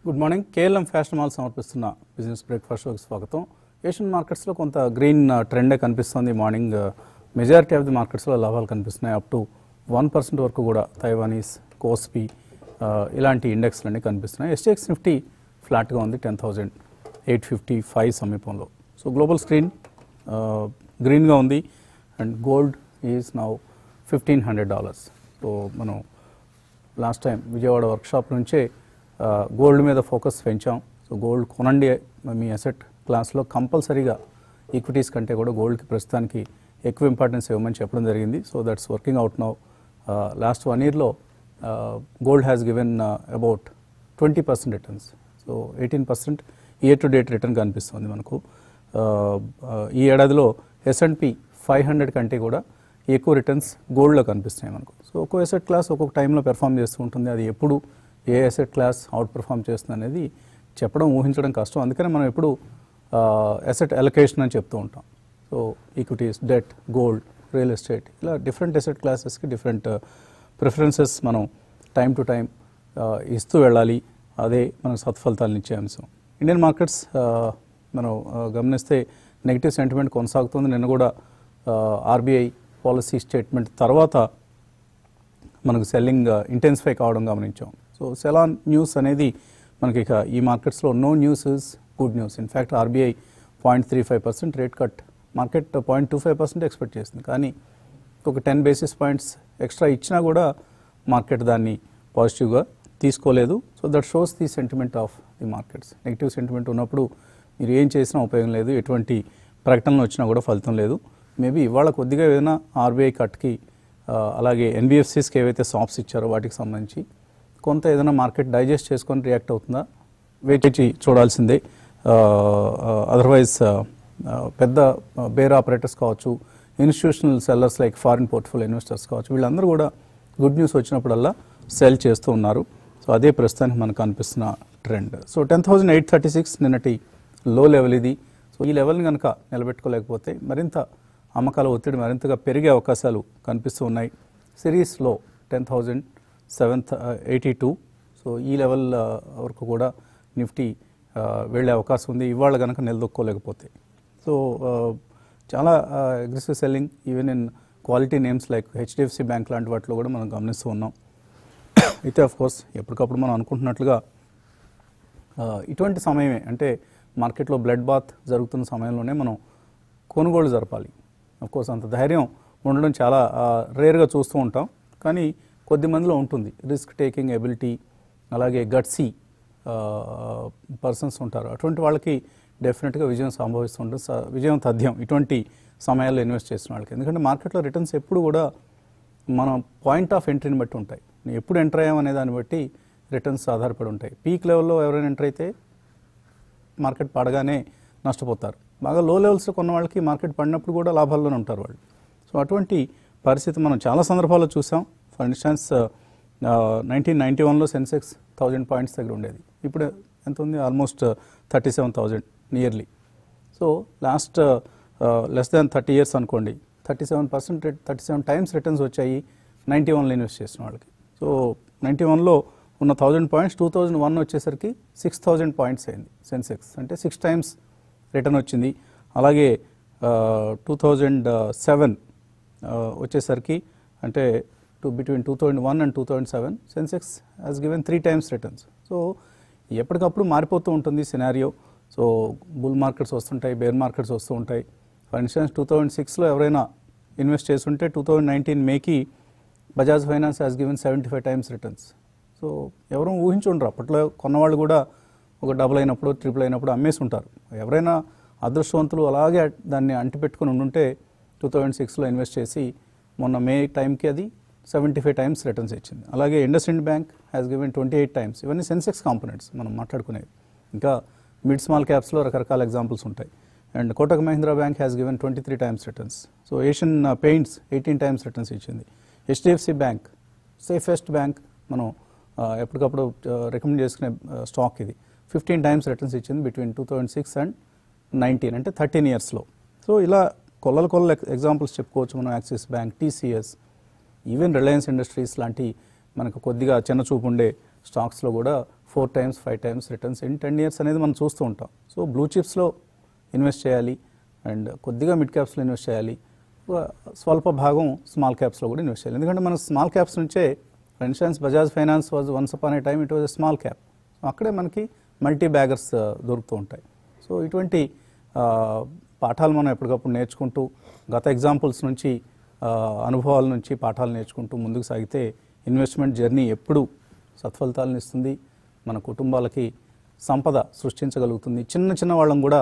Good morning KLM fashion mall సమర్పిస్తున్న business breakfast షోకి స్వాగతం ఏషియన్ మార్కెట్స్లో కొంత గ్రీన్ ట్రెండే కనిపిస్తుంది మార్నింగ్ మెజారిటీ ఆఫ్ ది మార్కెట్స్లో లాభాలు కనిపిస్తున్నాయి అప్ టు వన్ పర్సెంట్ వరకు కూడా తైవానీస్ కోస్పీ ఇలాంటి ఇండెక్స్లన్నీ కనిపిస్తున్నాయి ఎస్టీఎక్స్ నిఫ్టీ ఫ్లాట్గా ఉంది ten thousand eight fifty five సమీపంలో సో గ్లోబల్ స్క్రీన్ గ్రీన్గా ఉంది and gold is now fifteen hundred dollars so మనం లాస్ట్ టైం విజయవాడ వర్క్షాప్ నుంచే ఆ, గోల్డ్ మీద ఫోకస్ పెంచాం సో గోల్డ్ కొనండి మీ అసెట్ క్లాస్లో కంపల్సరీగా ఈక్విటీస్ కంటే కూడా గోల్డ్కి ప్రస్తుతానికి ఎక్కువ ఇంపార్టెన్స్ ఇవ్వమని చెప్పడం జరిగింది so that's working out now last one ఇయర్లో gold has given about twenty percent returns so eighteen percent year to date return కనిపిస్తుంది మనకు ఆ, ఆ, ఈ ఏడాదిలో ఎస్ఎండ్పి ఫైవ్ హండ్రెడ్ కంటే కూడా ఎక్కువ రిటర్న్స్ గోల్డ్లో కనిపిస్తాయి మనకు సో ఒక్కో ఎసెట్ క్లాస్ ఒక్కొక్క టైంలో పెర్ఫామ్ చేస్తూ ఉంటుంది అది ఎప్పుడు a asset class outperform చేస్తుంది అనేది చెప్పడం ఊహించడం కష్టం అందుకనే మనం ఎప్పుడు ఎసెట్ అలొకేషన్ అని చెప్తూ ఉంటాం so equities debt gold real estate ఇలా డిఫరెంట్ ఎసెట్ క్లాసెస్కి డిఫరెంట్ ప్రిఫరెన్సెస్ మనం టైం టు టైం ఇస్తూ వెళ్ళాలి అదే మనకు సత్ఫలితాలను ఇచ్చే అంశం ఇండియన్ మార్కెట్స్ మనం ఆ, గమనిస్తే నెగిటివ్ సెంటిమెంట్ కొనసాగుతుంది నిన్న కూడా ఆర్బీఐ పాలసీ స్టేట్మెంట్ తర్వాత మనకు సెల్లింగ్ ఇంటెన్సిఫై కావడం గమనించాం సో సెలాన్ న్యూస్ అనేది మనకి ఇక ఈ మార్కెట్స్లో no news is good news in fact RBI point three five percent rate cut market point two five percent expect చేసింది కానీ ఒక టెన్ బేసిస్ పాయింట్స్ ఎక్స్ట్రా ఇచ్చినా కూడా మార్కెట్ దాన్ని పాజిటివ్గా తీసుకోలేదు so that shows the sentiment of the markets negative sentiment ఉన్నప్పుడు మీరు ఏం చేసినా ఉపయోగం లేదు ఎటువంటి ప్రకటనలు వచ్చినా కూడా ఫలితం లేదు మేబీ ఇవాళ కొద్దిగా ఏదైనా ఆర్బీఐ కట్కి ఆ, అలాగే ఎన్బిఎఫ్సిస్కి ఏవైతే సాప్స్ ఇచ్చారో వాటికి సంబంధించి కొంత ఏదైనా మార్కెట్ డైజెస్ట్ చేసుకొని రియాక్ట్ అవుతుందా వెయిట్ చేసి చూడాల్సిందే అదర్వైజ్ పెద్ద బేర్ ఆపరేటర్స్ కావచ్చు institutional sellers like foreign portfolio investors కావచ్చు వీళ్ళందరూ కూడా గుడ్ న్యూస్ వచ్చినప్పుడల్లా సెల్ చేస్తూ ఉన్నారు సో అదే ప్రస్తుతానికి మనకు అనిపిస్తున్న trend so ten thousand eight thirty six నిన్నటి లో లెవెల్ ఇది సో ఈ లెవెల్ని కనుక నిలబెట్టుకోలేకపోతే మరింత అమ్మకాల ఒత్తిడి మరింతగా పెరిగే అవకాశాలు కనిపిస్తూ ఉన్నాయి సిరీస్లో ten thousand seven eighty two so ఈ లెవెల్ ఆ, వరకు కూడా నిఫ్టీ ఆ, వెళ్ళే అవకాశం ఉంది ఇవాళ కనుక నిలదొక్కోలేకపోతే సో ఆ, చాలా aggressive selling even in quality names like HDFC bank లాంటి వాటిలో కూడా మనం గమనిస్తూ ఉన్నాం అయితే ఆఫ్ కోర్స్ ఎప్పటికప్పుడు మనం అనుకుంటున్నట్లుగా ఆ, ఇటువంటి సమయమే అంటే మార్కెట్లో బ్లడ్ బాత్ జరుగుతున్న సమయంలోనే మనం కొనుగోలు జరపాలి కోర్స్ అంత ధైర్యం ఉండడం చాలా రేర్గా చూస్తూ ఉంటాం కానీ కొద్ది మందిలో ఉంటుంది రిస్క్ టేకింగ్ ఎబిలిటీ అలాగే గట్సీ పర్సన్స్ ఉంటారు అటువంటి వాళ్ళకి డెఫినెట్గా విజయం సంభవిస్తుంటుంది స- విజయం తథ్యం ఇటువంటి సమయాల్లో ఇన్వెస్ట్ చేసిన వాళ్ళకి ఎందుకంటే మార్కెట్లో రిటర్న్స్ ఎప్పుడు కూడా మన పాయింట్ ఆఫ్ ఎంట్రీని బట్టి ఉంటాయి నేను ఎప్పుడు ఎంటర్ అయ్యామనే దాన్ని బట్టి రిటర్న్స్ ఆధారపడి ఉంటాయి పీక్ లెవెల్లో ఎవరైనా ఎంటర్ అయితే మార్కెట్ పడగానే నష్టపోతారు బాగా లో లెవెల్స్లో కొన్న వాళ్ళకి మార్కెట్ పడినప్పుడు కూడా లాభాల్లోనే ఉంటారు వాళ్ళు సో అటువంటి పరిస్థితి మనం చాలా సందర్భాల్లో చూసాం ఫర్ ఇన్స్టాన్స్ నైన్టీన్ నైంటీ వన్లో సెన్సెక్స్ థౌజండ్ పాయింట్స్ దగ్గర ఉండేది ఇప్పుడు ఎంత ఉంది almost thirty seven thousand nearly so last less than thirty years అనుకోండి thirty seven percent thirty seven times returns వచ్చాయి నైంటీ వన్లో ఇన్వెస్ట్ చేసిన వాళ్ళకి సో నైంటీ వన్లో ఉన్న thousand points two thousand one వచ్చేసరికి సిక్స్ థౌజండ్ పాయింట్స్ అయింది సెన్సెక్స్ అంటే సిక్స్ టైమ్స్ రిటర్న్ వచ్చింది అలాగే టూ థౌజండ్ సెవెన్ వచ్చేసరికి అంటే to between two thousand one and two thousand seven Sensex has given three times returns so ఎప్పటికప్పుడు మారిపోతూ ఉంటుంది సినారియో సో బుల్ మార్కెట్స్ వస్తుంటాయి బేర్ మార్కెట్స్ వస్తూ ఉంటాయి ఫర్ ఇన్స్టెన్స్ టూ థౌజండ్ సిక్స్లో ఎవరైనా ఇన్వెస్ట్ చేస్తుంటే టూ థౌజండ్ నైన్టీన్ మేకి Bajaj finance has given seventy five times returns so ఎవరూ ఊహించుండ్రు అప్పట్లో కొన్నవాళ్ళు కూడా ఒక డబుల్ అయినప్పుడు ట్రిపుల్ అయినప్పుడు అమ్మేసి ఉంటారు ఎవరైనా అదృష్టవంతులు అలాగే దాన్ని అంటిపెట్టుకుని ఉండుంటే టూ థౌజండ్ సిక్స్లో ఇన్వెస్ట్ చేసి మొన్న మే టైంకి అది సెవెంటీ ఫైవ్ టైమ్స్ రిటర్న్స్ ఇచ్చింది అలాగే IndusInd bank has given twenty eight times ఇవన్నీ సెన్సెక్స్ కాంపోనెంట్స్ మనం మాట్లాడుకునేవి ఇంకా మిడ్ స్మాల్ క్యాప్స్లో రకరకాల ఎగ్జాంపుల్స్ ఉంటాయి and Kotak Mahindra bank has given twenty three times returns so Asian paints eighteen times returns ఇచ్చింది HDFC bank safest bank మనం ఆ, ఎప్పటికప్పుడు recommend చేసుకునే స్టాక్ ఇది ఫిఫ్టీన్ టైమ్స్ రిటర్న్స్ ఇచ్చింది between two thousand six and nineteen అంటే థర్టీన్ ఇయర్స్లో సో ఇలా కొల్లల కొల్ల ఎగ్జాంపుల్స్ చెప్పుకోవచ్చు మనం Axis bank TCS even Reliance industries లాంటి మనకు కొద్దిగా చిన్న చూపు ఉండే స్టాక్స్లో కూడా four times five times returns in ten years అనేది మనం చూస్తూ ఉంటాం సో బ్లూ చిప్స్లో ఇన్వెస్ట్ చేయాలి అండ్ కొద్దిగా మిడ్ క్యాప్స్లో ఇన్వెస్ట్ చేయాలి ఒక స్వల్ప భాగం స్మాల్ క్యాప్స్లో కూడా ఇన్వెస్ట్ చేయాలి ఎందుకంటే మనం స్మాల్ క్యాప్స్ నుంచే for instance Bajaj finance was once upon a time it was a small cap so అక్కడే మనకి మల్టీ బ్యాగర్స్ దొరుకుతూ ఉంటాయి సో ఇటువంటి ఆ, పాఠాలు మనం ఎప్పటికప్పుడు నేర్చుకుంటూ గత ఎగ్జాంపుల్స్ నుంచి ఆ, అనుభవాల నుంచి పాఠాలు నేర్చుకుంటూ ముందుకు సాగితే ఇన్వెస్ట్మెంట్ జర్నీ ఎప్పుడు సత్ఫలితాలను ఇస్తుంది మన కుటుంబాలకి సంపద సృష్టించగలుగుతుంది చిన్న చిన్న వాళ్ళం కూడా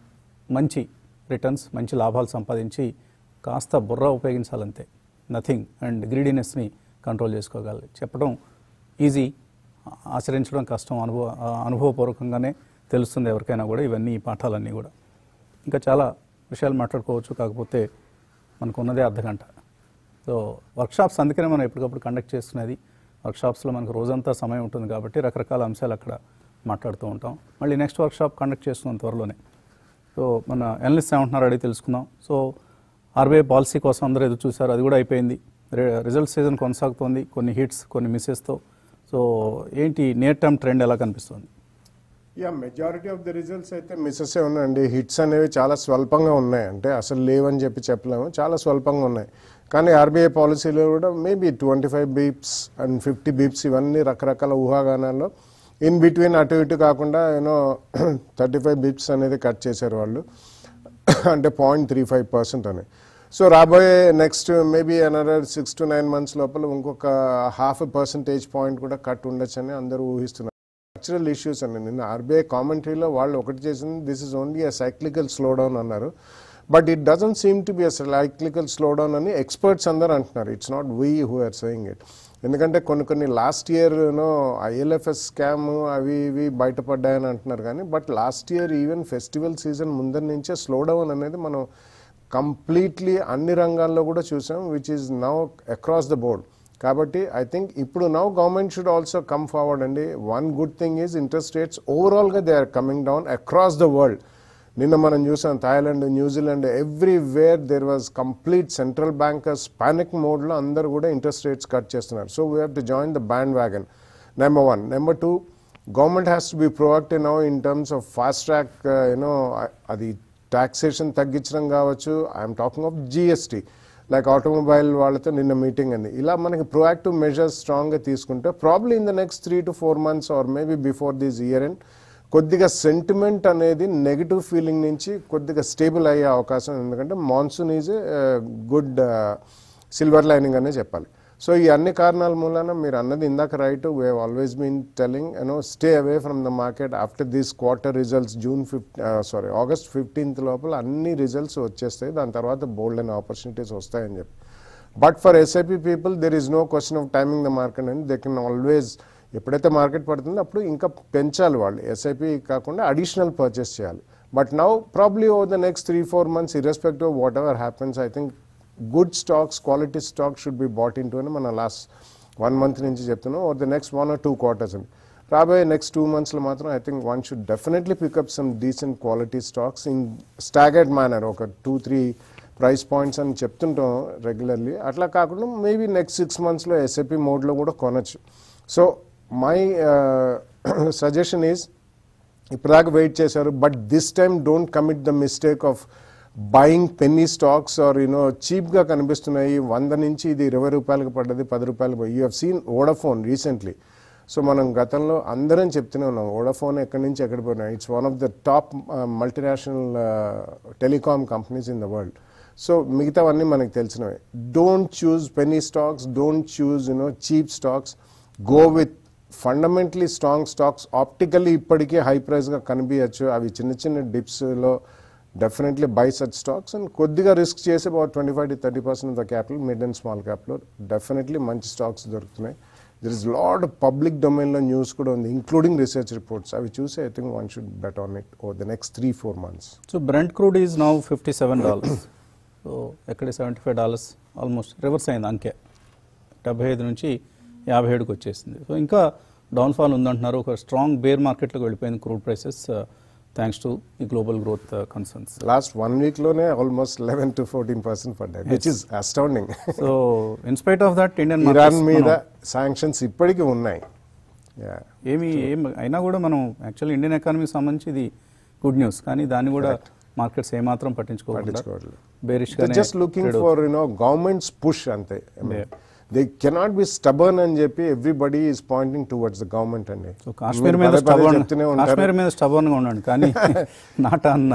మంచి రిటర్న్స్ మంచి లాభాలు సంపాదించి కాస్త బుర్ర ఉపయోగించాలంతే నథింగ్ అండ్ గ్రీడీనెస్ని కంట్రోల్ చేసుకోగలగాలి చెప్పడం ఈజీ ఆచరించడం కష్టం అనుభవ ఆ, అనుభవపూర్వకంగానే తెలుస్తుంది ఎవరికైనా కూడా ఇవన్నీ ఈ పాఠాలన్నీ కూడా ఇంకా చాలా విషయాలు మాట్లాడుకోవచ్చు కాకపోతే మనకు ఉన్నదే అర్ధ గంట సో వర్క్షాప్స్ అందుకనే మనం ఎప్పటికప్పుడు కండక్ట్ చేస్తున్నది వర్క్షాప్స్లో మనకు రోజంతా సమయం ఉంటుంది కాబట్టి రకరకాల అంశాలు అక్కడ మాట్లాడుతూ ఉంటాం మళ్ళీ నెక్స్ట్ వర్క్షాప్ కండక్ట్ చేస్తున్నాం త్వరలోనే సో మన ఎనలిస్ట్ ఏమంటున్నారు అడిగి తెలుసుకుందాం సో ఆర్బీఐ పాలసీ కోసం అందరూ ఎదురు చూశారు అది కూడా అయిపోయింది రిజల్ట్ సీజన్ కొనసాగుతోంది కొన్ని హిట్స్ కొన్ని మిస్సెస్తో సో ఏంటి నియర్ టర్మ్ ట్రెండ్ ఎలా కనిపిస్తుంది yeah majority of the results అయితే మిస్సెస్ ఉన్నాయండి హిట్స్ అనేవి చాలా స్వల్పంగా ఉన్నాయి అంటే అసలు లేవని చెప్పి చెప్పలేము చాలా స్వల్పంగా ఉన్నాయి కానీ ఆర్బీఐ పాలసీలో కూడా maybe twenty five bps and fifty bps ఇవన్నీ రకరకాల ఊహాగానాల్లో ఇన్ బిట్వీన్ అటు ఇటు కాకుండా యూనో థర్టీ ఫైవ్ బీప్స్ అనేది కట్ చేశారు వాళ్ళు అంటే పాయింట్ త్రీ ఫైవ్ పర్సెంట్ అని సో రాబోయే next maybe another six to nine months లోపల ఇంకొక హాఫ్ పర్సెంటేజ్ పాయింట్ కూడా కట్ ఉండొచ్చని అందరూ ఊహిస్తున్నారు స్ట్రక్చరల్ ఇష్యూస్ అండి నిన్న ఆర్బీఐ కామెంటరీలో వాళ్ళు ఒకటి చేసింది this is only a cyclical slow down అన్నారు but it doesn't seem to be a cyclical slow down అని ఎక్స్పర్ట్స్ అందరూ అంటున్నారు it's not we who are saying it ఎందుకంటే కొన్ని కొన్ని last year you know ILFS scam అవి ఇవి బయటపడ్డాయని అంటున్నారు కానీ but last year even festival season ముందర నుంచే స్లో డౌన్ అనేది మనం కంప్లీట్లీ అన్ని రంగాల్లో కూడా చూసాం which is now across the board కాబట్టి ఐ థింక్ ఇప్పుడు now government should also come forward అండి one good thing is interest rates ఓవరాల్గా they are coming down across the world నిన్న మనం చూసాం Thailand New Zealand everywhere there was complete central bankers panic మోడ్లో అందరూ కూడా ఇంట్రెస్ట్ రేట్స్ కట్ చేస్తున్నారు so we have to join the bandwagon number one number two government has to B proactive now in terms of fast track you know అది taxation తగ్గించడం కావచ్చు I'm talking of GST like automobile వాళ్ళతో నిన్న meeting అంది ఇలా మనకి proactive measures స్ట్రాంగ్గా తీసుకుంటే probably in the next three to four months or maybe before this year and కొద్దిగా సెంటిమెంట్ అనేది నెగిటివ్ ఫీలింగ్ నుంచి కొద్దిగా స్టేబుల్ అయ్యే అవకాశం ఉంది. ఎందుకంటే monsoon is good silver lining అనే చెప్పాలి సో ఈ అన్ని కారణాల మూలాన మీరు అన్నది ఇందాక right we always been telling you know stay away from the market after this quarter results June fifth sorry August fifteenth లోపల అన్ని రిజల్ట్స్ వచ్చేస్తాయి దాని తర్వాత బోల్డ్ అండ్ ఆపర్చునిటీస్ వస్తాయని చెప్పి but for SIP people there is no question of timing the market and they can always ఎప్పుడైతే market పడుతుందో అప్పుడు ఇంకా పెంచాలి వాళ్ళు ఎస్ఐపి కాకుండా అడిషనల్ పర్చేస్ చేయాలి but now probably over the next three four months irrespective whatever happens I think good stocks quality stock should be bought into అని మన లాస్ట్ వన్ మంత్ నుంచి చెప్తున్నాం over the next one or two quarters అని రాబోయే next two మంత్స్లో మాత్రం I think one should definitely pick up some decent quality stocks in staggered manner ఒక two three price points అని చెప్తుంటాం రెగ్యులర్లీ అట్లా కాకుండా మేబీ నెక్స్ట్ సిక్స్ మంత్స్లో ఎస్ఐపి మోడ్లో కూడా కొనచ్చు సో మై సజెషన్ ఈజ్ ఇప్పటిదాకా వెయిట్ చేశారు but this time don't commit the mistake of buying penny stocks or you know చీప్గా కనిపిస్తున్నాయి వంద నుంచి ఇది ఇరవై రూపాయలకు పడ్డది పది రూపాయలకు you have seen Vodafone recently so మనం గతంలో అందరం చెప్తూనే ఉన్నాం ఓడఫోన్ ఎక్కడి నుంచి ఎక్కడి పోయినా it's one of the top multinational telecom companies in the world so మిగతావన్నీ మనకు తెలిసినవే don't choose penny stocks don't choose you know cheap stocks go with fundamentally strong stocks optically ఇప్పటికీ హై ప్రైస్గా కనిపించచ్చు అవి చిన్న చిన్న డిప్స్లో definitely buy such stocks and కొద్దిగా రిస్క్ చేసి about twenty five to thirty percent of the capital mid and small క్యాప్లో డెఫినెట్లీ మంచి స్టాక్స్ దొరుకుతున్నాయి దర్ ఇస్ లాడ్ పబ్లిక్ డొమైన్లో న్యూస్ కూడా ఉంది ఇంక్లూడింగ్ రీసెర్చ్ రిపోర్ట్స్ అవి చూసి I think one should bet on it over the next three four months so Brent crude is now fifty seven dollars so ఎక్కడ seventy five dollars almost reverse అయింది అంకే డెబ్బై ఐదు నుంచి యాభై ఏడుకి వచ్చేసింది సో ఇంకా డౌన్ఫాల్ ఉందంటున్నారు ఒక స్ట్రాంగ్ బేర్ మార్కెట్లోకి వెళ్ళిపోయింది క్రూడ్ ప్రైసెస్ థ్యాంక్స్ టు ఈ global growth concerns last one వీక్లోనే almost eleven to fourteen percent పడ్డాయి which is astounding so in spite of that Indian Iran మీద శాంక్షన్స్ ఇప్పటికీ ఉన్నాయి యా ఏమి ఏం అయినా కూడా మనం యాక్చువల్లీ ఇండియన్ ఎకానమీకి సంబంధించి ఇది గుడ్ న్యూస్ కానీ దాన్ని కూడా మార్కెట్స్ ఏమాత్రం పట్టించుకోకుండా పట్టించుకోవట్లేదు bearish just looking for you know governments push అంతే దే కెనాట్ బి స్టబర్న్ అని చెప్పి everybody is pointing towards the government అండి సో కాశ్మీర్ మీరు మీద పదే పదే stubborn- చెప్తూనే ఉంటారు కాశ్మీర్ మీద స్టబర్న్ గా ఉండండి కానీ not on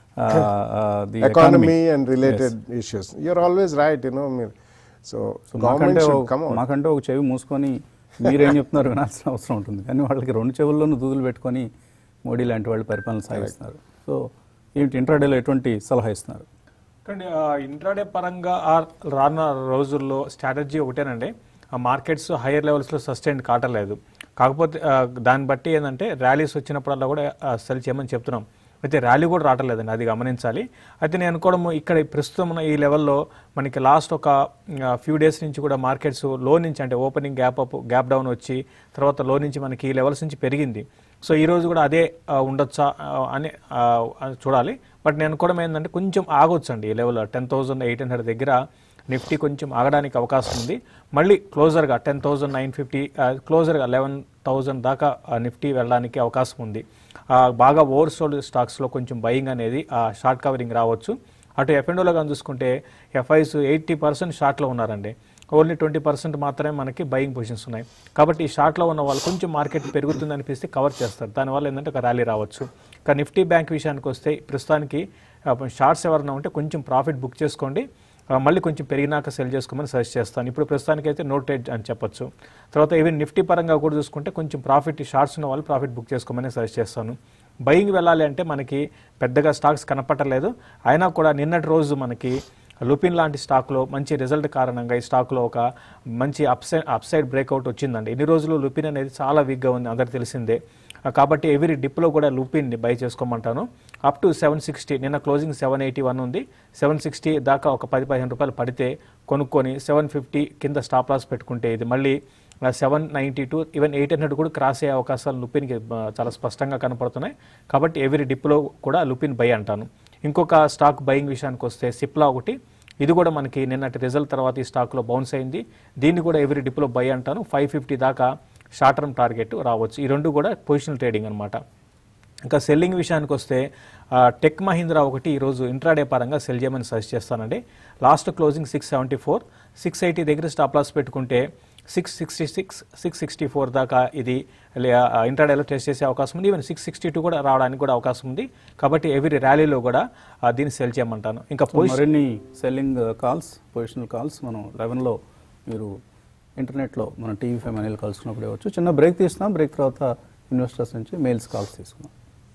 the economy and related issues you're always right you know మీరు సో మాకంటే గవర్నమెంట్ షుడ్ ఒక- కమ్ మాకంటే ఒక చెవి మూసుకొని మీరేం చెప్తున్నారు వినాల్సిన అవసరం ఉంటుంది కానీ వాళ్ళకి రెండు చెవుల్లోనూ దూదులు పెట్టుకొని మోడీ లాంటి వాళ్ళు పరిపాలన సాగిస్తున్నారు సో ఏంటి ఇంట్రాడేలో ఎటువంటి సలహా ఇస్తున్నారు కానీ ఇంట్రాడే పరంగా ఆ రానున్న రోజుల్లో స్ట్రాటజీ ఒకటేనండి ఆ మార్కెట్స్ హైయర్ లెవెల్స్లో సస్టైన్ కావట్లేదు కాకపోతే ఆ, దాన్ని బట్టి ఏంటంటే ర్యాలీస్ వచ్చినప్పుడల్లా కూడా సెల్ చేయమని చెప్తున్నాం అయితే ర్యాలీ కూడా రావట్లేదండి అది గమనించాలి అయితే నేను అనుకోవడం ఇక్కడ ఈ ప్రస్తుతం ఉన్న ఈ లెవెల్లో మనకి లాస్ట్ ఒక ఫ్యూ డేస్ నుంచి కూడా మార్కెట్స్ లో నుంచి అంటే opening gap up gap down వచ్చి తర్వాత లో నుంచి మనకి ఈ లెవెల్స్ నుంచి పెరిగింది సో ఈ రోజు కూడా అదే ఆ, ఉండొచ్చా ఆ, అని ఆ, అని చూడాలి బట్ నేను అనుకోవడం ఏంటంటే కొంచెం ఆగొచ్చు అండి ఈ level ten thousand eight hundred దగ్గర నిఫ్టీ కొంచెం ఆగడానికి అవకాశం ఉంది మళ్ళీ క్లోజర్గా టెన్ థౌసండ్ నైన్ ఫిఫ్టీ క్లోజర్గా లెవెన్ థౌసండ్ దాకా ఆ, నిఫ్టీ వెళ్ళడానికి అవకాశం ఉంది ఆ, బాగా ఓవర్ సోల్డ్ స్టాక్స్లో కొంచెం బయింగ్ అనేది ఆ, షార్ట్ కవరింగ్ రావచ్చు అటు ఎఫ్ఎండోలో కానీ చూసుకుంటే ఎఫ్ఐస్ ఎయిటీ పర్సెంట్ షార్ట్లో ఉన్నారండి ఓన్లీ ట్వంటీ పర్సెంట్ మాత్రమే మనకి బయింగ్ పొజిషన్స్ ఉన్నాయి కాబట్టి ఈ షార్ట్లో ఉన్న వాళ్ళు కొంచెం మార్కెట్ పెరుగుతుంది అనిపిస్తే కవర్ చేస్తారు దానివల్ల ఏంటంటే ఒక ర్యాలీ రావచ్చు కానీ నిఫ్టీ బ్యాంక్ విషయానికి వస్తే ప్రస్తుతానికి షార్ట్స్ ఎవరైనా ఉంటే కొంచెం ప్రాఫిట్ బుక్ చేసుకోండి ఆ, మళ్ళీ కొంచెం పెరిగినాక సెల్ చేసుకోమని సజెస్ట్ చేస్తాను ఇప్పుడు ప్రస్తుతానికి అయితే నో ట్రేడ్ అని చెప్పొచ్చు తర్వాత ఈవెన్ నిఫ్టీ పరంగా కూడా చూసుకుంటే కొంచెం ప్రాఫిట్ షార్ట్స్ ఉన్న వాళ్ళు ప్రాఫిట్ బుక్ చేసుకోమని సజెస్ట్ చేస్తాను బయింగ్ వెళ్ళాలి అంటే మనకి పెద్దగా స్టాక్స్ కనపట్టలేదు అయినా కూడా నిన్నటి రోజు మనకి లుపిన్ లాంటి స్టాక్లో మంచి రిజల్ట్ కారణంగా ఈ స్టాక్లో ఒక మంచి అప్సైడ్ అప్సైడ్ బ్రేక్అవుట్ వచ్చిందండి ఇన్ని రోజులు లుపిన్ అనేది చాలా వీక్గా ఉంది అందరికి తెలిసిందే ఆ, కాబట్టి ఎవ్రీ డిప్లో కూడా లుపిన్ని బై చేసుకోమంటాను అప్ టు సెవెన్ సిక్స్టీ నిన్న క్లోజింగ్ సెవెన్ ఎయిటీ వన్ ఉంది సెవెన్ సిక్స్టీ దాకా ఒక పది పదిహేను రూపాయలు పడితే కొనుక్కొని సెవెన్ ఫిఫ్టీ కింద స్టాప్ లాస్ పెట్టుకుంటే ఇది మళ్ళీ seven ninety two even eight hundred కూడా క్రాస్ అయ్యే అవకాశాలు లుపిన్కి ఆ, చాలా స్పష్టంగా కనపడుతున్నాయి కాబట్టి ఎవ్రీ డిప్లో కూడా లుపిన్ బై అంటాను ఇంకొక స్టాక్ బయింగ్ విషయానికి వస్తే సిప్లా ఒకటి ఇది కూడా మనకి నిన్నటి రిజల్ట్ తర్వాత ఈ స్టాక్లో బౌన్స్ అయింది దీన్ని కూడా ఎవ్రీ డిప్లో బై అంటాను ఫైవ్ ఫిఫ్టీ దాకా షార్ట్ టర్మ్ టార్గెట్ రావచ్చు ఈ రెండు కూడా పొజిషనల్ ట్రేడింగ్ అనమాట ఇంకా సెల్లింగ్ విషయానికి వస్తే ఆ, టెక్ మహీంద్రా ఒకటి ఈరోజు ఇంట్రాడే పరంగా సెల్ చేయమని సజెస్ట్ చేస్తానండి last closing six seventy four six eighty దగ్గర స్టాప్ లాస్ పెట్టుకుంటే six sixty six six sixty four దాకా ఇది ఇంట్రాడేలో టెస్ట్ చేసే అవకాశం ఉంది ఈవెన్ సిక్స్ సిక్స్టీ టూ కూడా రావడానికి కూడా అవకాశం ఉంది కాబట్టి ఎవ్రీ ర్యాలీలో కూడా ఆ, దీన్ని సెల్ చేయమంటాను ఇంకా పొజిషన్ మరిన్ని సెల్లింగ్ కాల్స్ పొజిషనల్ కాల్స్ మనం లెవెన్లో మీరు ఇంటర్నెట్లో మన టీవీ ఫైవ్ మనీలు కలుసుకున్నప్పుడు ఇవ్వచ్చు చిన్న బ్రేక్ తీస్తున్నాం బ్రేక్ తర్వాత ఇన్వెస్టర్స్ నుంచి మెయిల్స్ కాల్స్ తీసుకున్నాం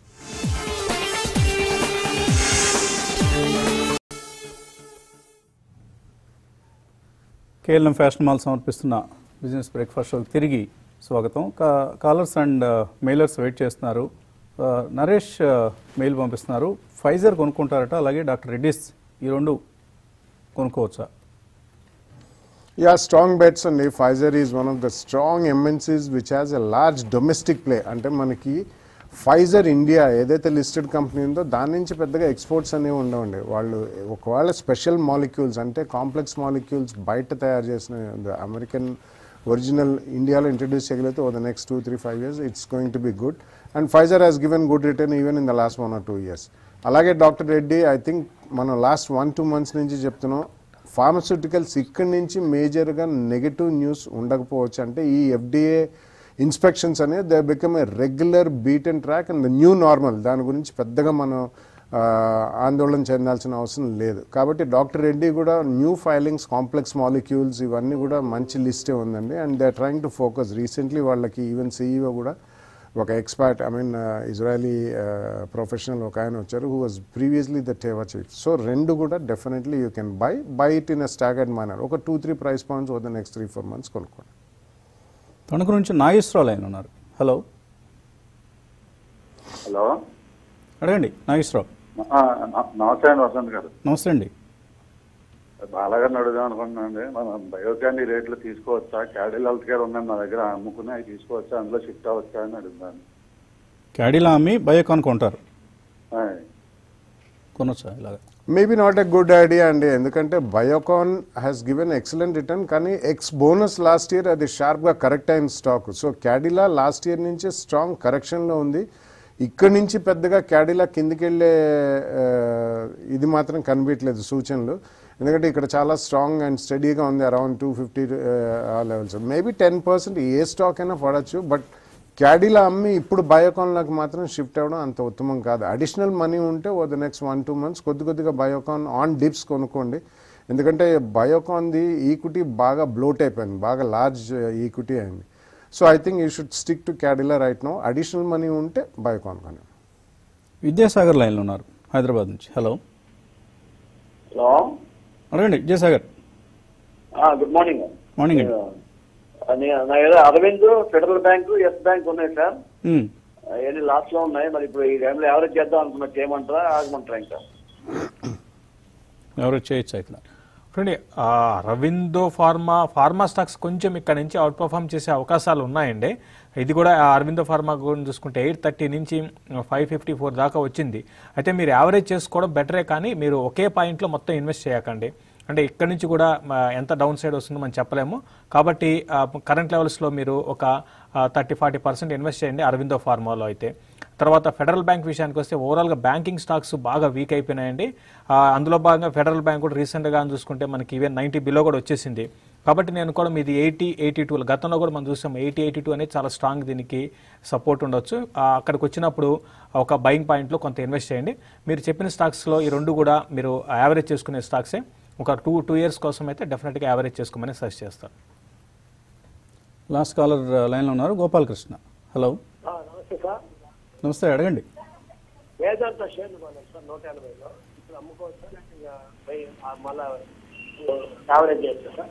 కేఎల్ఎం ఫ్యాషన్ మాల్ సమర్పిస్తున్న బిజినెస్ బ్రేక్ఫాస్ట్ షోకి తిరిగి స్వాగతం కా- కాలర్స్ అండ్ మెయిలర్స్ వెయిట్ చేస్తున్నారు ఆ, నరేష్ ఆ, మెయిల్ పంపిస్తున్నారు ఫైజర్ కొనుక్కుంటారట అలాగే డాక్టర్ రెడ్డిస్ ఈ రెండు కొనుక్కోవచ్చా యా స్ట్రాంగ్ బెట్స్ అండి Pfizer is one of the strong MNCs which has a large domestic play అంటే మనకి ఫైజర్ ఇండియా ఏదైతే లిస్టెడ్ కంపెనీ ఉందో దాని నుంచి పెద్దగా ఎక్స్పోర్ట్స్ అనేవి ఉండవండి వాళ్ళు ఒకవేళ స్పెషల్ మాలిక్యూల్స్ అంటే కాంప్లెక్స్ మాలిక్యూల్స్ బయట తయారు చేసిన అమెరికన్ ఒరిజినల్ ఇండియాలో ఇంట్రడ్యూస్ చేయగలిగితే over the next two three five years it's going to be good and Pfizer has given good return even in the last one or two years అలాగే doctor Reddy I think మనం last one two months నుంచి చెప్తున్నాం pharmaceuticals ఇక్కడి నుంచి మేజర్గా negative news ఉండకపోవచ్చు అంటే ఈ ఎఫ్డిఏ ఇన్స్పెక్షన్స్ అనేది they become a regular beat and track and the new normal దాని గురించి పెద్దగా మనం ఆ, ఆందోళన చెందాల్సిన అవసరం లేదు కాబట్టి డాక్టర్ రెడ్డి కూడా న్యూ ఫైలింగ్స్ కాంప్లెక్స్ మాలిక్యూల్స్ ఇవన్నీ కూడా మంచి లిస్టే ఉందండి and they trying to focus recently వాళ్ళకి ఈవెన్ సీఈఓ కూడా ఒక expert I mean Israeli professional ఒక ఆయన వచ్చారు who was previously the Teva chief so రెండు కూడా definitely you can buy buy it in a staggered manner ఒక two three price points over the next three four months కొనుక్కోండి తణుకు నుంచి Nageswara Rao line ఉన్నారు hello hello అడగండి నాగేశ్వరరావు ఆ, న- నమస్తే అండి వసంత్ గారు నమస్తే అండి బాలాగారిని అడుగుదాం అనుకుంటున్నానండి మనం బయోకాండీ రేట్లు తీసుకోవచ్చా క్యాడిల్ హెల్త్ కేర్ ఉందండి నా దగ్గర అమ్ముకుని అవి తీసుకోవచ్చా అందులో షిఫ్ట్ అవ్వచ్చా అని అడుగుతాను క్యాడిలా అమ్మి బయోకాన్ కొంటారు ఆయ్. కొనొచ్చా ఇలాగా maybe not a good idea అండి ఎందుకంటే Biocon has given excellent return కానీ ఎక్స్ బోనస్ లాస్ట్ ఇయర్ అది షార్ప్గా కరెక్ట్ అయిన stock so Cadila last year నుంచి స్ట్రాంగ్ కరెక్షన్లో ఉంది ఇక్కడి నుంచి పెద్దగా క్యాడిలా కిందికి వెళ్ళే ఆ, ఇది మాత్రం కనిపించలేదు సూచనలు ఎందుకంటే ఇక్కడ చాలా స్ట్రాంగ్ అండ్ స్టడీగా ఉంది అరౌండ్ టూ ఫిఫ్టీ ఆ లెవెల్స్ మేబీ టెన్ పర్సెంట్ ఏ స్టాక్ అయినా పడవచ్చు బట్ క్యాడీలా అమ్మి ఇప్పుడు బయోకాన్లకు మాత్రం షిఫ్ట్ అవ్వడం అంత ఉత్తమం కాదు అడిషనల్ మనీ ఉంటే over the next one two months కొద్ది కొద్దిగా బయోకాన్ ఆన్ డిప్స్ కొనుక్కోండి ఎందుకంటే బయోకాన్ది ఈక్విటీ బాగా బ్లోట్ అయిపోయింది బాగా లార్జ్ ఈక్విటీ అయింది so I think you should stick to Cadila right no additional money ఉంటే బయోకాన్ కానీ విద్యాసాగర్ లైన్లో ఉన్నారు హైదరాబాద్ నుంచి హలో హలో అడగండి విద్యాసాగర్ గుడ్ మార్నింగ్ మార్నింగ్ అండి నా ఏదో Aravind Federal Bank Yes Bank ఉన్నాయి సార్ మ్మ్. అవన్నీ లాస్ట్ లో ఉన్నాయి మరి ఇప్పుడు ఈ టైంలో ఎవరేజ్ చేద్దాం అనుకున్నా చేయమంటారా ఆగమంటారా ఇంకా ఎవరు చేయొచ్చా ఇక్కడ చూడండి ఆ, అరవిందో ఫార్మా ఫార్మా స్టాక్స్ కొంచెం ఇక్కడ నుంచి అవుట్ పర్ఫామ్ చేసే అవకాశాలు ఉన్నాయండి ఇది కూడా ఆ అరవిందో ఫార్మా గురించి చూసుకుంటే ఎయిట్ థర్టీ నుంచి ఫైవ్ ఫిఫ్టీ ఫోర్ దాకా వచ్చింది అయితే మీరు యావరేజ్ చేసుకోవడం బెటరే కానీ మీరు ఒకే పాయింట్లో మొత్తం ఇన్వెస్ట్ చేయకండి అంటే ఇక్కడ నుంచి కూడా ఆ, ఎంత డౌన్ సైడ్ వస్తుందో మనం చెప్పలేము కాబట్టి కరెంట్ లెవెల్స్లో మీరు ఒక థర్టీ ఫార్టీ పర్సెంట్ ఇన్వెస్ట్ చేయండి అరవిందో ఫార్మాలో అయితే తర్వాత ఫెడరల్ బ్యాంక్ విషయానికి వస్తే ఓవరాల్గా బ్యాంకింగ్ స్టాక్స్ బాగా వీక్ అయిపోయినాయండి ఆ, అందులో భాగంగా ఫెడరల్ బ్యాంక్ కూడా రీసెంట్గా చూసుకుంటే మనకి ఈవెన్ నైంటీ బిలో కూడా వచ్చేసింది కాబట్టి నేను కూడా మీది ఎయిటీ ఎయిటీ టూ గతంలో కూడా మనం చూసాం ఎయిటీ ఎయిటీ టూ అనేది చాలా స్ట్రాంగ్ దీనికి సపోర్ట్ ఉండొచ్చు ఆ, అక్కడికి వచ్చినప్పుడు ఒక బయింగ్ పాయింట్లో కొంత ఇన్వెస్ట్ చేయండి మీరు చెప్పిన స్టాక్స్లో ఈ రెండు కూడా మీరు యావరేజ్ చేసుకునే స్టాక్సే ఒక టూ టూ ఇయర్స్ కోసం అయితే డెఫినెట్గా యావరేజ్ చేసుకోమని సజెస్ట్ చేస్తాను లాస్ట్ కాలర్ లైన్లో ఉన్నారు గోపాలకృష్ణ హలో నమస్తే సార్ నమస్తే అడగండి వేదాంత షేర్లు కొన్నాను సార్ నూట ఎనభైలో ఇప్పుడు అమ్ముకోవచ్చా లేక ఇంకా వెయ్యి ఆ మళ్ళా యావరేజ్ చేయొచ్చా సార్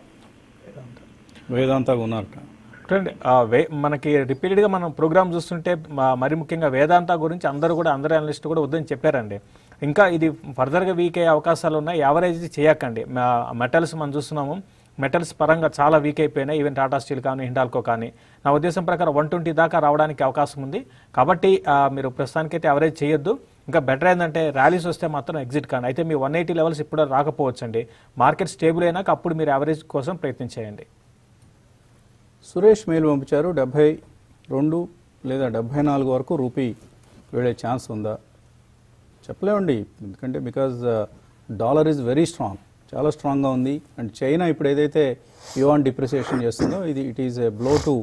వేదాంతగా ఉన్నారట చూడండి ఆ వే మనకి రిపీటెడ్గా మనం ప్రోగ్రామ్ చూస్తుంటే మ- మరి ముఖ్యంగా వేదాంత గురించి అందరూ కూడా అందరు అనలిస్ట్ కూడా వద్దని చెప్పారండి ఇంకా ఇది ఫర్దర్గా వీక్ అయ్యే అవకాశాలు ఉన్నాయి యావరేజ్ చేయకండి మెటల్స్ మనం చూస్తున్నాము మెటల్స్ పరంగా చాలా వీక్ అయిపోయినాయి ఈవెన్ టాటా స్టీల్ కానీ హిండాల్కో కానీ నా ఉద్దేశం ప్రకారం వన్ ట్వంటీ దాకా రావడానికి అవకాశం ఉంది కాబట్టి ఆ, మీరు ప్రస్తుతానికైతే యావరేజ్ చేయొద్దు ఇంకా బెటర్ ఏంటంటే ర్యాలీస్ వస్తే మాత్రం ఎగ్జిట్ కానీ అయితే మీ వన్ ఎయిటీ లెవెల్స్ ఇప్పుడు రాకపోవచ్చండి మార్కెట్ స్టేబుల్ అయినాక అప్పుడు మీరు యావరేజ్ కోసం ప్రయత్నం చేయండి సురేష్ మెయిల్ పంపించారు డెబ్బై రెండు లేదా డెబ్బై నాలుగు వరకు రూపీ వెళ్ళే ఛాన్స్ ఉందా చెప్పలేమండి ఎందుకంటే because dollar is very strong చాలా స్ట్రాంగ్గా ఉంది అండ్ చైనా ఇప్పుడు ఏదైతే యువాన్ డిప్రిసియేషన్ చేస్తుందో ఇది it is a blow to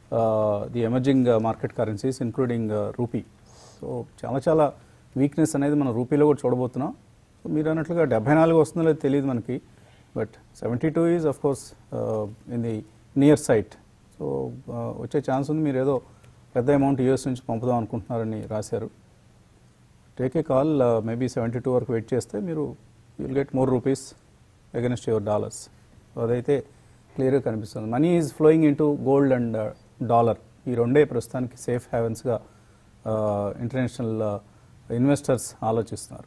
the emerging market currencies including rupee so చాలా చాలా వీక్నెస్ అనేది మనం రూపీలో కూడా చూడబోతున్నాం సో మీరు అన్నట్లుగా డెబ్బై నాలుగు వస్తుందో లేదో తెలియదు మనకి but seventy two is of course in the near sight so వచ్చే ఛాన్స్ ఉంది మీరు ఏదో పెద్ద అమౌంట్ యూఎస్ నుంచి పంపుదాం అనుకుంటున్నారని రాశారు take a call maybe seventy two వరకు వెయిట్ చేస్తే మీరు will get more rupees against your dollars అదైతే క్లియర్గా కనిపిస్తుంది money is flowing in gold and dollar ఈ రెండే ప్రస్తుతానికి సేఫ్ హ్యావెన్స్గా ఇంటర్నేషనల్ ఇన్వెస్టర్స్ ఆలోచిస్తున్నారు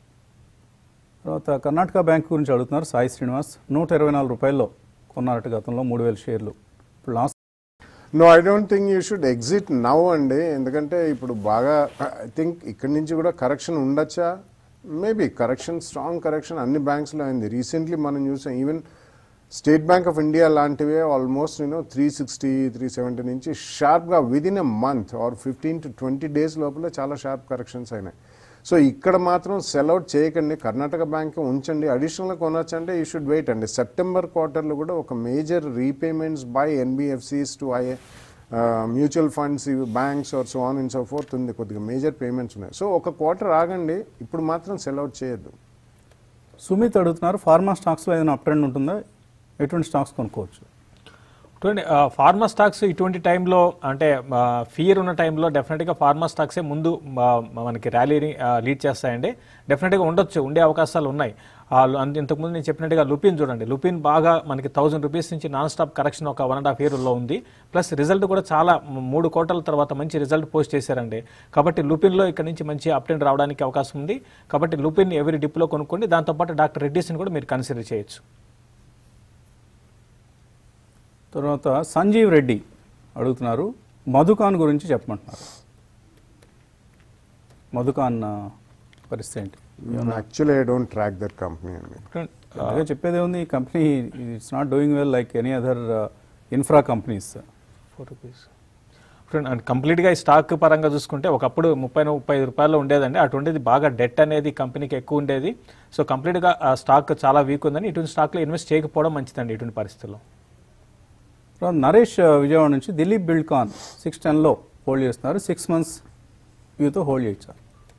తర్వాత కర్ణాటక బ్యాంక్ గురించి అడుగుతున్నారు సాయి శ్రీనివాస్ నూట ఇరవై నాలుగు రూపాయల్లో కొన్నారట గతంలో మూడు వేల షేర్లు ఇప్పుడు last no I don't think you should exit now అండి ఎందుకంటే ఇప్పుడు బాగా ఐ థింక్ ఇక్కడి నుంచి కూడా కరెక్షన్ ఉండొచ్చా మేబీ కరెక్షన్ స్ట్రాంగ్ కరెక్షన్ అన్ని బ్యాంక్స్లో అయింది రీసెంట్లీ మనం చూసాం even State Bank of India లాంటివే ఆల్మోస్ట్ నేను త్రీ సిక్స్టీ త్రీ సెవెంటీ నుంచి షార్ప్గా within a month or fifteen to twenty days లోపల చాలా షార్ప్ కరెక్షన్స్ అయినాయి సో ఇక్కడ మాత్రం సెలౌట్ చేయకండి కర్ణాటక బ్యాంక్ ఉంచండి అడిషనల్గా కొనొచ్చు అంటే యూ షుడ్ వెయిట్ అండి సెప్టెంబర్ క్వార్టర్లో కూడా ఒక major repayments by NBFCs to I mutual funds banks are so on in so forth ఉంది కొద్దిగా మేజర్ పేమెంట్స్ ఉన్నాయి సో ఒక క్వార్టర్ ఆగండి ఇప్పుడు మాత్రం సెలౌట్ చేయొద్దు సుమిత్ అడుగుతున్నారు ఫార్మా స్టాక్స్లో ఏదైనా అప్ ట్రెండ్ ఉంటుందా ఎటువంటి స్టాక్స్ కొనుక్కోవచ్చు చూడండి ఆ, ఫార్మా స్టాక్స్ ఇటువంటి టైంలో అంటే ఫియర్ ఉన్న టైంలో డెఫినెట్గా ఫార్మా స్టాక్సే ముందు ఆ, మనకి ర్యాలీని ఆ, లీడ్ చేస్తాయండి డెఫినెట్గా ఉండొచ్చు ఉండే అవకాశాలు ఉన్నాయి ఆ, లు- అంత ఇంతకుముందు నేను చెప్పినట్టుగా లుపిన్ చూడండి లుపిన్ బాగా మనకి థౌసండ్ రూపీస్ నుంచి నాన్ స్టాప్ కరెక్షన్ ఒక వన్ అండ్ హాఫ్ ఇయర్లో ఉంది ప్లస్ రిజల్ట్ కూడా చాలా మ్, మూడు కోట్ల తర్వాత మంచి రిజల్ట్ పోస్ట్ చేశారండి కాబట్టి లుపిన్లో ఇక్కడ నుంచి మంచి అప్ ట్రెండ్ రావడానికి అవకాశం ఉంది కాబట్టి లుపిన్ ఎవరి డిప్లో కొనుక్కోండి దాంతోపాటు డాక్టర్ రెడ్డిస్ని కూడా మీరు కన్సిడర్ చేయొచ్చు తర్వాత సంజీవ్ రెడ్డి అడుగుతున్నారు మధుకాన్ గురించి చెప్పమంటున్నారు మధుకాన్ ఆ, పరిస్థితి ఏంటి actually I don't track that company అండి అలాగే చెప్పేదే ఉంది ఈ company it's not doing well like any other infra companies four rupees friend and కంప్లీట్గా ఈ స్టాక్ పరంగా చూసుకుంటే ఒకప్పుడు ముప్పై ముప్పై ఐదు రూపాయలు ఉండేదండి అటువంటిది బాగా డెట్ అనేది కంపెనీకి ఎక్కువ ఉండేది సో కంప్లీట్గా ఆ స్టాక్ చాలా వీక్ ఉందని ఇటువంటి స్టాక్లో ఇన్వెస్ట్ చేయకపోవడం మంచిదండి ఇటువంటి పరిస్థితుల్లో నరేష్ uh, విజయవాడ నుంచి దిలీప్ బిల్డ్కాన్ సిక్స్ టెన్లో హోల్డ్ చేస్తున్నారు సిక్స్ మంత్స్ వ్యూతో హోల్డ్ చేయొచ్చు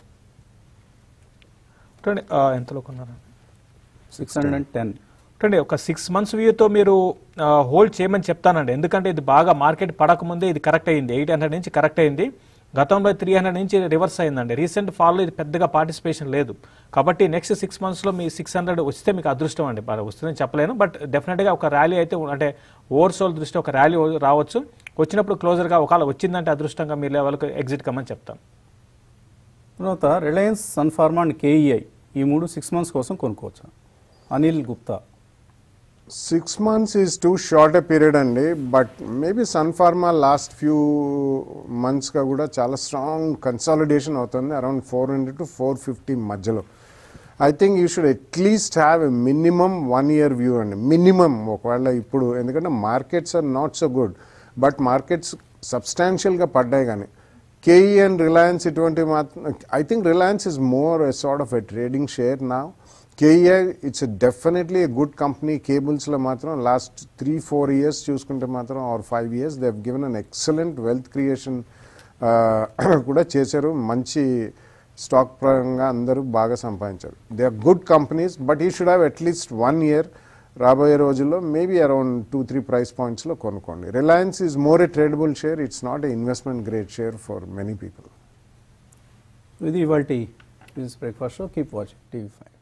ఫ్రెండ్ ఎంతలో కొన్నారు సిక్స్ హండ్రెడ్ అండ్ టెన్ చూడండి ఒక సిక్స్ మంత్స్ వ్యూతో మీరు హోల్డ్ చేయమని చెప్తానండి ఎందుకంటే ఇది బాగా మార్కెట్ పడకముందే ఇది కరెక్ట్ అయింది ఎయిట్ హండ్రెడ్ నుంచి కరెక్ట్ అయింది గతంలో త్రీ హండ్రెడ్ నుంచి రివర్స్ అయిందండి రీసెంట్ ఫాల్లో ఇది పెద్దగా పార్టిసిపేషన్ లేదు కాబట్టి నెక్స్ట్ సిక్స్ మంత్స్లో మీ సిక్స్ హండ్రెడ్ వస్తే మీకు అదృష్టం అండి మరి వస్తుందని చెప్పలేను బట్ డెఫినెట్గా ఒక ర్యాలీ అయితే ఉ- అంటే ఓవర్సోల్ దృష్టి ఒక ర్యాలీ రావచ్చు వచ్చినప్పుడు క్లోజర్గా ఒకవేళ వచ్చిందంటే అదృష్టంగా మీ లెవెల్కి ఎగ్జిట్ కమ్మని చెప్తాను తర్వాత రిలయన్స్ సన్ఫార్మా అండ్ కేఈఐ ఈ మూడు సిక్స్ మంత్స్ కోసం కొనుక్కోవచ్చు Anil Gupta six months is too short a period అండి but maybe Sun Pharma last few మంత్స్గా కూడా చాలా స్ట్రాంగ్ కన్సాలిడేషన్ అవుతుంది around four hundred to four fifty మధ్యలో I think you should at least have a minimum one year view అండి minimum ఒకవేళ ఇప్పుడు ఎందుకంటే markets are not so good but markets సబ్స్టాన్షియల్గా పడ్డాయి కానీ కేఈ అండ్ రిలయన్స్ ఇటువంటి మాత్రం I think Reliance is more a sort of a trading share నా KEI it's definitely a good company కేబుల్స్లో మాత్రం లాస్ట్ త్రీ ఫోర్ ఇయర్స్ చూసుకుంటే మాత్రం or five years they have given an excellent wealth creation కూడా చేశారు మంచి స్టాక్ పరంగా అందరూ బాగా సంపాదించారు they are good companies but ఈ should have at least one year రాబోయే రోజుల్లో maybe around two three price పాయింట్స్లో కొనుక్కోండి Reliance is more a tradable share it's not a investment great share for many people ఇది ఇవాళ business breakfast show keep watching TV five